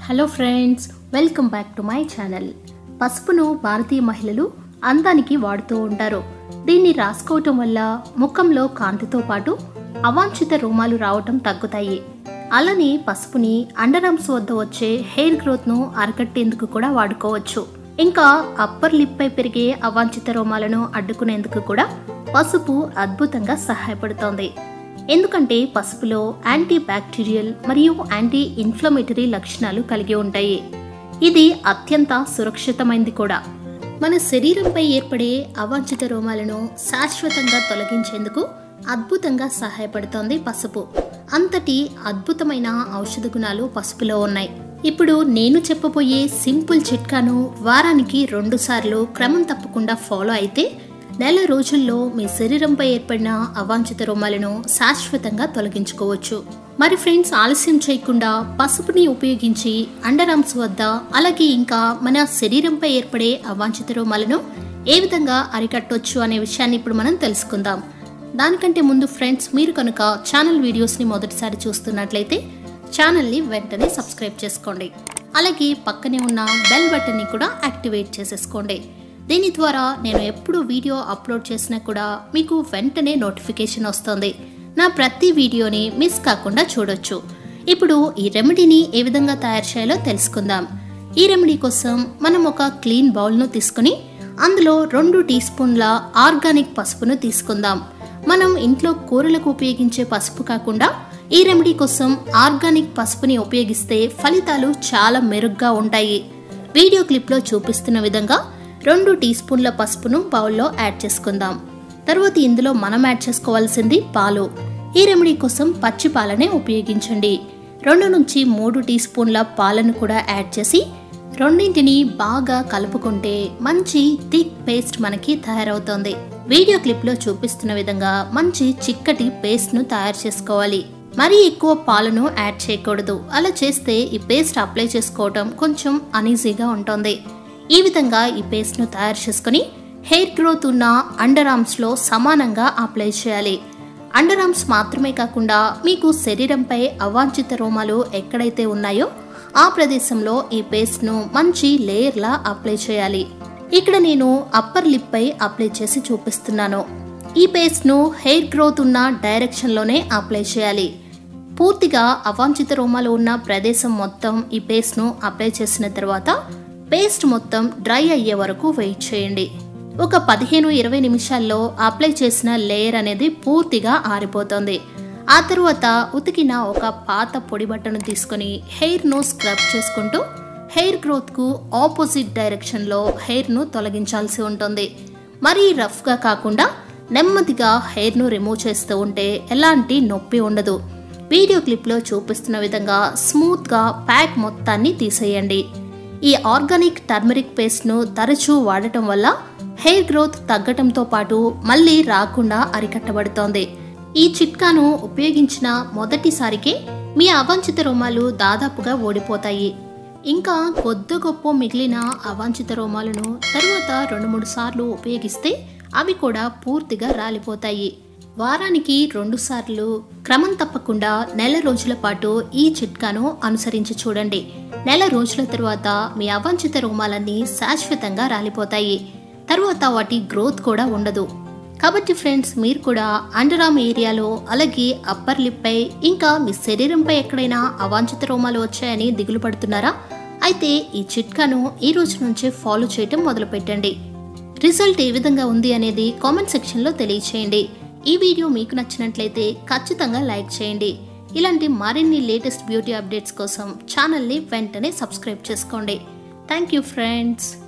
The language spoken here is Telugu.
hello friends welcome back to my channel పసుపును భారతీయ మహిళలు అందానికి వాడుతూ ఉంటారు దీన్ని రాసుకోవటం వల్ల ముఖంలో కాంతితో పాటు అవాంఛిత రోమాలు రావటం తగ్గుతాయి అలానే పసుపుని అండర్ ఆర్మ్స్ వద్ద వచ్చే హెయిర్ గ్రోత్ను అరికట్టేందుకు కూడా వాడుకోవచ్చు ఇంకా అప్పర్ లిప్ పై పెరిగే అవాంఛిత రోమాలను అడ్డుకునేందుకు కూడా పసుపు అద్భుతంగా సహాయపడుతోంది ఎందుకంటే పసుపులో యాంటీ బ్యాక్టీరియల్ మరియు యాంటీ ఇన్ఫ్లమేటరీ లక్షణాలు కలిగి ఉంటాయి ఇది అత్యంత సురక్షితమైంది కూడా మన శరీరంపై ఏర్పడే అవాంఛిత రోమాలను శాశ్వతంగా తొలగించేందుకు అద్భుతంగా సహాయపడుతోంది పసుపు అంతటి అద్భుతమైన ఔషధ గుణాలు పసుపులో ఉన్నాయి ఇప్పుడు నేను చెప్పబోయే సింపుల్ చిట్కాను వారానికి రెండు సార్లు క్రమం తప్పకుండా ఫాలో అయితే నెల రోజుల్లో మీ శరీరంపై ఏర్పడిన అవాంఛిత రోమాలను శాశ్వతంగా తొలగించుకోవచ్చు మరి ఫ్రెండ్స్ ఆలస్యం చేయకుండా పసుపుని ఉపయోగించి అండర్ ఆర్మ్స్ వద్ద అలాగే ఇంకా మన శరీరంపై ఏర్పడే అవాంఛిత రోమాలను ఏ విధంగా అరికట్టొచ్చు అనే విషయాన్ని ఇప్పుడు మనం తెలుసుకుందాం దానికంటే ముందు ఫ్రెండ్స్ మీరు కనుక ఛానల్ వీడియోస్ని మొదటిసారి చూస్తున్నట్లయితే ఛానల్ని వెంటనే సబ్స్క్రైబ్ చేసుకోండి అలాగే పక్కనే ఉన్న బెల్ బటన్ని కూడా యాక్టివేట్ చేసేసుకోండి దీని ద్వారా నేను ఎప్పుడు వీడియో అప్లోడ్ చేసినా కూడా మీకు వెంటనే నోటిఫికేషన్ వస్తుంది నా ప్రతి వీడియోని మిస్ కాకుండా చూడొచ్చు ఇప్పుడు ఈ రెమెడీని ఏ విధంగా తయారు చేయాలో తెలుసుకుందాం ఈ రెమెడీ కోసం మనం ఒక క్లీన్ బౌల్ను తీసుకుని అందులో రెండు టీ స్పూన్ల ఆర్గానిక్ పసుపును తీసుకుందాం మనం ఇంట్లో కూరలకు ఉపయోగించే పసుపు కాకుండా ఈ రెమెడీ కోసం ఆర్గానిక్ పసుపుని ఉపయోగిస్తే ఫలితాలు చాలా మెరుగ్గా ఉంటాయి వీడియో క్లిప్లో చూపిస్తున్న విధంగా రెండు టీ స్పూన్ల పసుపును బౌల్లో యాడ్ చేసుకుందాం తర్వాత ఇందులో మనం యాడ్ చేసుకోవాల్సింది పాలు ఈ రెమెడీ కోసం పచ్చి పాలనే ఉపయోగించండి రెండు నుంచి మూడు టీ స్పూన్ల పాలను కూడా యాడ్ చేసి రెండింటిని బాగా కలుపుకుంటే మంచి థిక్ పేస్ట్ మనకి తయారవుతోంది వీడియో క్లిప్లో చూపిస్తున్న విధంగా మంచి చిక్కటి పేస్ట్ను తయారు చేసుకోవాలి మరీ ఎక్కువ పాలను యాడ్ చేయకూడదు అలా చేస్తే ఈ పేస్ట్ అప్లై చేసుకోవడం కొంచెం అనీజీగా ఉంటుంది ఈ విధంగా ఈ పేస్ట్ను తయారు చేసుకుని హెయిర్ గ్రోత్ ఉన్న అండర్ ఆర్మ్స్లో సమానంగా అప్లై చేయాలి అండర్ ఆర్మ్స్ మాత్రమే కాకుండా మీకు శరీరంపై అవాంఛిత రోమాలు ఎక్కడైతే ఉన్నాయో ఆ ప్రదేశంలో ఈ పేస్ట్ను మంచి లేయర్లా అప్లై చేయాలి ఇక్కడ నేను అప్పర్ లిప్ పై అప్లై చేసి చూపిస్తున్నాను ఈ పేస్ట్ను హెయిర్ గ్రోత్ ఉన్న డైరెక్షన్లోనే అప్లై చేయాలి పూర్తిగా అవాంఛిత రోమాలు ఉన్న ప్రదేశం మొత్తం ఈ పేస్ట్ను అప్లై చేసిన తర్వాత పేస్ట్ మొత్తం డ్రై అయ్యే వరకు వెయిట్ చేయండి ఒక పదిహేను ఇరవై నిమిషాల్లో అప్లై చేసిన లేయర్ అనేది పూర్తిగా ఆరిపోతుంది ఆ తరువాత ఉతికిన ఒక పాత పొడి బట్టను తీసుకొని హెయిర్ను స్క్రబ్ చేసుకుంటూ హెయిర్ గ్రోత్కు ఆపోజిట్ డైరెక్షన్లో హెయిర్ను తొలగించాల్సి ఉంటుంది మరీ రఫ్గా కాకుండా నెమ్మదిగా హెయిర్ను రిమూవ్ చేస్తూ ఉంటే ఎలాంటి నొప్పి ఉండదు వీడియో క్లిప్లో చూపిస్తున్న విధంగా స్మూత్గా ప్యాక్ మొత్తాన్ని తీసేయండి ఈ ఆర్గానిక్ టర్మరిక్ పేస్ట్ను తరచూ వాడటం వల్ల హెయిర్ గ్రోత్ తగ్గటంతో పాటు మళ్ళీ రాకుండా అరికట్టబడుతోంది ఈ చిట్కాను ఉపయోగించిన మొదటిసారికే మీ అవాంఛిత రోమాలు దాదాపుగా ఓడిపోతాయి ఇంకా కొద్ది గొప్ప మిగిలిన అవాంఛిత రోమాలను తరువాత రెండు మూడు సార్లు ఉపయోగిస్తే అవి కూడా పూర్తిగా రాలిపోతాయి వారానికి రెండు సార్లు క్రమం తప్పకుండా నెల రోజుల పాటు ఈ చిట్కాను అనుసరించి చూడండి నెల రోజుల తరువాత మీ అవాంఛిత రోమాలన్నీ శాశ్వతంగా రాలిపోతాయి తర్వాత వాటి గ్రోత్ కూడా ఉండదు కాబట్టి ఫ్రెండ్స్ మీరు కూడా అండర్ ఆర్మ్ ఏరియాలో అలాగే అప్పర్ లిప్ పై ఇంకా మీ శరీరంపై ఎక్కడైనా అవాంఛిత రోమాలు వచ్చాయని దిగులు పడుతున్నారా అయితే ఈ చిట్కాను ఈ రోజు నుంచే ఫాలో చేయటం మొదలు పెట్టండి రిజల్ట్ ఏ విధంగా ఉంది అనేది కామెంట్ సెక్షన్లో తెలియచేయండి ఈ వీడియో మీకు నచ్చినట్లయితే ఖచ్చితంగా లైక్ చేయండి ఇలాంటి మరిన్ని లేటెస్ట్ బ్యూటీ అప్డేట్స్ కోసం ఛానల్ని వెంటనే సబ్స్క్రైబ్ చేసుకోండి థ్యాంక్ యూ ఫ్రెండ్స్